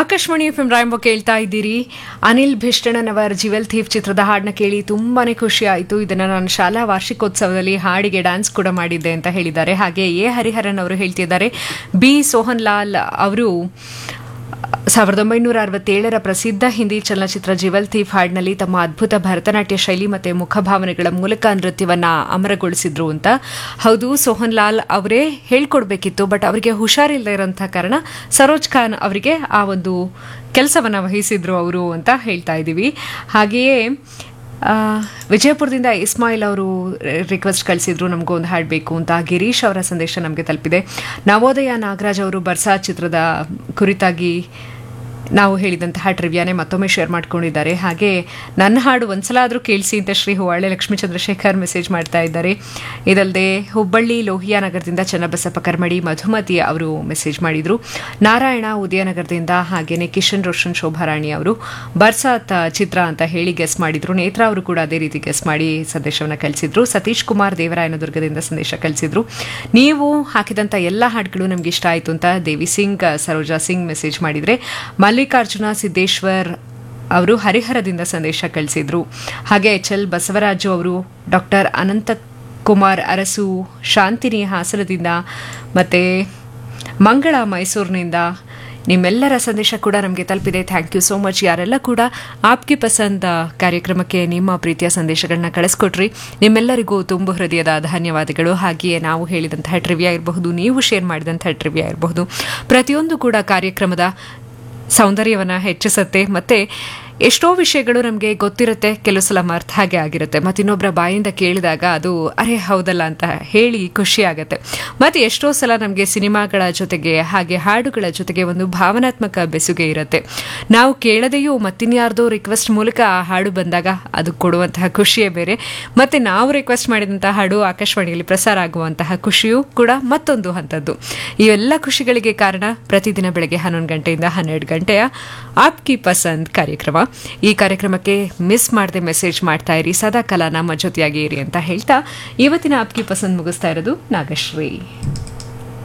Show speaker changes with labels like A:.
A: Akashvani F M ರಾಯಂಬ ಕೇಳ್ತಾ ಇದ್ದೀರಿ Anil ಭಿಷ್ಟಣ್ಣನವರ್ jewel thief ಚಿತ್ರದ ಹಾಡನ್ನ ಕೇಳಿ ತುಂಬಾನೇ ಖುಷಿ ಆಯಿತು ಇದನ್ನ ನಾನು ಶಾಲಾ ವಾರ್ಷಿಕೋತ್ಸವದಲ್ಲಿ ಹಾಡಿಗೆ ಡ್ಯಾನ್ಸ್ ಕೂಡ ಮಾಡಿದ್ದೆ ಅಂತ ಹೇಳಿದ್ದಾರೆ ಹಾಗೆ ಎ ಹರಿಹರನ್ ಅವರು ಹೇಳ್ತಿದ್ದಾರೆ ಬಿ ಸೋಹನ್ ಲಾಲ್ ಅವರು ಸಾವಿರದ ಒಂಬೈನೂರ ಅರವತ್ತೇಳರ ಪ್ರಸಿದ್ಧ ಹಿಂದಿ ಚಲನಚಿತ್ರ ಜಿವಲ್ ಥೀಫ್ ಹಾಡ್ನಲ್ಲಿ ತಮ್ಮ ಅದ್ಭುತ ಭರತನಾಟ್ಯ ಶೈಲಿ ಮತ್ತು ಮುಖಭಾವನೆಗಳ ಮೂಲಕ ನೃತ್ಯವನ್ನ ಅಮರಗೊಳಿಸಿದ್ರು ಅಂತ ಹೌದು ಸೋಹನ್ ಲಾಲ್ ಅವರೇ ಹೇಳ್ಕೊಡ್ಬೇಕಿತ್ತು ಬಟ್ ಅವರಿಗೆ ಹುಷಾರಿಲ್ಲದೆ ಇರೋಂಥ ಕಾರಣ ಸರೋಜ್ ಖಾನ್ ಅವರಿಗೆ ಆ ಒಂದು ಕೆಲಸವನ್ನು ವಹಿಸಿದ್ರು ಅವರು ಅಂತ ಹೇಳ್ತಾ ಇದ್ದೀವಿ ಹಾಗೆಯೇ ಆ, ವಿಜಯಪುರದಿಂದ ಇಸ್ಮಾಯಿಲ್ ಅವರು ರಿಕ್ವೆಸ್ಟ್ ಕಳಿಸಿದ್ರು ನಮಗೂ ಒಂದು ಹಾಡು ಬೇಕು ಅಂತ ಗಿರೀಶ್ ಅವರ ಸಂದೇಶ ನಮಗೆ ತಲುಪಿದೆ ನವೋದಯ ನಾಗರಾಜ್ ಅವರು ಬರ್ಸಾ ಚಿತ್ರದ ಕುರಿತಾಗಿ ನಾವು ಹೇಳಿದಂತಹ ಟ್ರಿವ್ಯಾನೆ ಮತ್ತೊಮ್ಮೆ ಶೇರ್ ಮಾಡ್ಕೊಂಡಿದ್ದಾರೆ ಹಾಗೆ ನನ್ನ ಹಾಡು ಒಂದ್ಸಲ ಆದರೂ ಕೇಳಿಸಿ ಅಂತ ಶ್ರೀ ಹೂವಾಳೆ ಲಕ್ಷ್ಮೀ ಚಂದ್ರಶೇಖರ್ ಮೆಸೇಜ್ ಮಾಡ್ತಾ ಇದ್ದಾರೆ ಇದಲ್ಲದೆ ಹುಬ್ಬಳ್ಳಿ ಲೋಹಿಯಾ ನಗರದಿಂದ ಚನ್ನಬಸಪ್ಪ ಕರ್ಮಡಿ ಮಧುಮತಿ ಅವರು ಮೆಸೇಜ್ ಮಾಡಿದ್ರು ನಾರಾಯಣ ಉದಯನಗರದಿಂದ ಹಾಗೇನೆ ಕಿಶನ್ ರೋಷನ್ ಶೋಭಾರಾಣಿ ಅವರು ಬರ್ಸಾತ್ ಚಿತ್ರ ಅಂತ ಹೇಳಿ ಗೆಸ್ ಮಾಡಿದ್ರು ನೇತ್ರ ಅವರು ಕೂಡ ಅದೇ ರೀತಿ ಗೆಸ್ ಮಾಡಿ ಸಂದೇಶವನ್ನು ಕಳಿಸಿದ್ರು ಸತೀಶ್ ಕುಮಾರ್ ದೇವರಾಯನದುರ್ಗದಿಂದ ಸಂದೇಶ ಕಳಿಸಿದ್ರು ನೀವು ಹಾಕಿದಂಥ ಎಲ್ಲ ಹಾಡುಗಳು ನಮ್ಗೆ ಇಷ್ಟ ಆಯಿತು ಅಂತ ದೇವಿ ಸಿಂಗ್ ಸರೋಜಾ ಸಿಂಗ್ ಮೆಸೇಜ್ ಮಾಡಿದ್ರೆ ಮಲ್ಲಿಕಾರ್ಜುನ ಸಿದ್ದೇಶ್ವರ್ ಅವರು ಹರಿಹರದಿಂದ ಸಂದೇಶ ಕಳಿಸಿದ್ರು ಹಾಗೆ ಎಚ್ ಎಲ್ ಬಸವರಾಜು ಅವರು ಡಾಕ್ಟರ್ ಅನಂತ ಕುಮಾರ್ ಅರಸು ಶಾಂತಿನಿ ಹಾಸನದಿಂದ ಮತ್ತೆ ಮಂಗಳ ಮೈಸೂರಿನಿಂದ ನಿಮ್ಮೆಲ್ಲರ ಸಂದೇಶ ಕೂಡ ನಮಗೆ ತಲುಪಿದೆ ಥ್ಯಾಂಕ್ ಯು ಸೋ ಮಚ್ ಯಾರೆಲ್ಲ ಕೂಡ ಆಪ್ಗೆ ಪಸಂದ್ ಕಾರ್ಯಕ್ರಮಕ್ಕೆ ನಿಮ್ಮ ಪ್ರೀತಿಯ ಸಂದೇಶಗಳನ್ನ ಕಳಿಸ್ಕೊಟ್ರಿ ನಿಮ್ಮೆಲ್ಲರಿಗೂ ತುಂಬು ಹೃದಯದ ಧನ್ಯವಾದಗಳು ಹಾಗೆಯೇ ನಾವು ಹೇಳಿದಂತಹ ಟ್ರಿವಿಯಾ ಇರಬಹುದು ನೀವು ಶೇರ್ ಮಾಡಿದಂತಹ ಟ್ರಿವಿಯಾ ಇರಬಹುದು ಪ್ರತಿಯೊಂದು ಕೂಡ ಕಾರ್ಯಕ್ರಮದ ಸೌಂದರ್ಯವನ್ನು ಹೆಚ್ಚಿಸುತ್ತೆ ಮತ್ತೆ ಎಷ್ಟೋ ವಿಷಯಗಳು ನಮಗೆ ಗೊತ್ತಿರುತ್ತೆ ಕೆಲವು ಸಲ ಮರ್ತ ಹಾಗೆ ಆಗಿರುತ್ತೆ ಮತ್ತು ಇನ್ನೊಬ್ಬರ ಬಾಯಿಂದ ಕೇಳಿದಾಗ ಅದು ಅರೆ ಹೌದಲ್ಲ ಅಂತ ಹೇಳಿ ಖುಷಿ ಆಗುತ್ತೆ ಮತ್ತು ಎಷ್ಟೋ ಸಲ ನಮಗೆ ಸಿನಿಮಾಗಳ ಜೊತೆಗೆ ಹಾಗೆ ಹಾಡುಗಳ ಜೊತೆಗೆ ಒಂದು ಭಾವನಾತ್ಮಕ ಬೆಸುಗೆ ಇರುತ್ತೆ ನಾವು ಕೇಳದೆಯೂ ಮತ್ತಿನ್ಯಾರ್ದೋ ರಿಕ್ವೆಸ್ಟ್ ಮೂಲಕ ಆ ಹಾಡು ಬಂದಾಗ ಅದು ಕೊಡುವಂತಹ ಖುಷಿಯೇ ಬೇರೆ ಮತ್ತು ನಾವು ರಿಕ್ವೆಸ್ಟ್ ಮಾಡಿದಂತಹ ಹಾಡು ಆಕಾಶವಾಣಿಯಲ್ಲಿ ಪ್ರಸಾರ ಆಗುವಂತಹ ಖುಷಿಯೂ ಕೂಡ ಮತ್ತೊಂದು ಹಂತದ್ದು ಈ ಎಲ್ಲ ಖುಷಿಗಳಿಗೆ ಕಾರಣ ಪ್ರತಿದಿನ ಬೆಳಗ್ಗೆ ಹನ್ನೊಂದು ಗಂಟೆಯಿಂದ ಹನ್ನೆರಡು ಗಂಟೆಯ ಆಪ್ಕಿ ಪಸಂದ್ ಕಾರ್ಯಕ್ರಮ ಈ ಕಾರ್ಯಕ್ರಮಕ್ಕೆ ಮಿಸ್ ಮಾಡದೆ ಮೆಸೇಜ್ ಮಾಡ್ತಾ ಇರಿ ಸದಾ ಕಾಲ ನಮ್ಮ ಜೊತೆಯಾಗಿ ಇರಿ ಅಂತ ಹೇಳ್ತಾ ಇವತ್ತಿನ ಆಪ್ಕಿ ಪಸಂದ್ ಮುಗಿಸ್ತಾ ಇರೋದು ನಾಗಶ್ರೀ